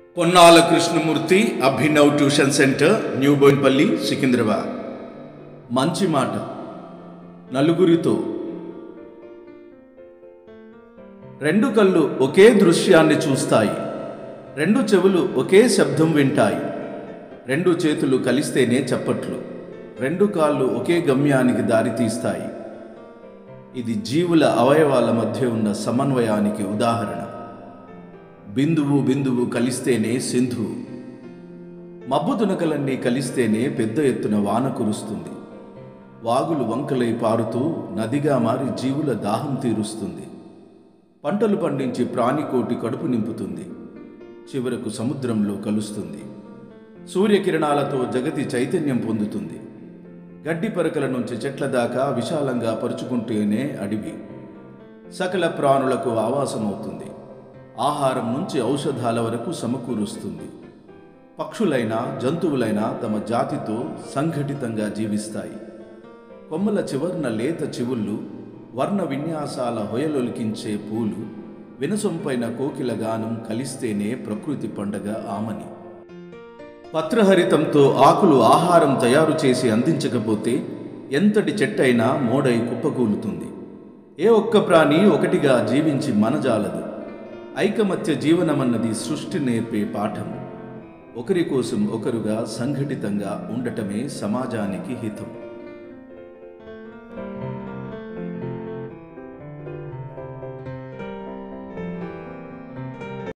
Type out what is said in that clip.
Ponnala Krishnamurthy Abhinav tuition centre new Bowenpally Secunderabad మంచి మాట నలుగురితో రెండు కళ్ళు ఒకే దృశ్యాన్ని చూస్తాయి రెండు చెవులు ఒకే శబ్దం వింటాయి రెండు చేతులు కలిస్తేనే చప్పట్లు రెండు కాళ్ళు ఒకే గమ్యానికి దారితీస్తాయి ఇది జీవుల అవయవాల మధ్య ఉన్న సమన్వయానికి ఉదాహరణ బిందువు బిందువు కలిస్తేనే సింధువు మబ్బు తునకలన్నీ కలిస్తేనే పెద్ద ఎత్తున వాన కురుస్తుంది వాగులు వంకలై పారుతూ నదిగా మారి జీవుల దాహం తీరుస్తుంది పంటలు పండించి ప్రాణికోటి కడుపు నింపుతుంది చివరకు సముద్రంలో కలుస్తుంది సూర్యకిరణాలతో జగతి చైతన్యం పొందుతుంది గడ్డి పరకల నుంచి చెట్ల దాకా విశాలంగా పరుచుకుంటేనే అడవి సకల ప్రాణులకు ఆవాసమవుతుంది ఆహారం నుంచి ఔషధాల వరకు సమకూరుస్తుంది పక్షులైనా జంతువులైనా తమ జాతితో సంఘటితంగా జీవిస్తాయి కొమ్మల చివర్న లేత చివుళ్ళు వర్ణ విన్యాసాల హొయలొలికించే పూలు వినసొంపైన కోకిల గానం కలిస్తేనే ప్రకృతి పండగ ఆమని పత్రహరితంతో ఆకులు ఆహారం తయారు చేసి అందించకపోతే ఎంతటి చెట్టైనా మోడై కుప్పకూలుతుంది ఏ ఒక్క ప్రాణి ఒకటిగా జీవించి మనజాలదు ఐకమత్య జీవనమన్నది సృష్టి నేర్పే పాఠం ఒకరి కోసం ఒకరుగా సంఘటితంగా ఉండటమే సమాజానికి హితం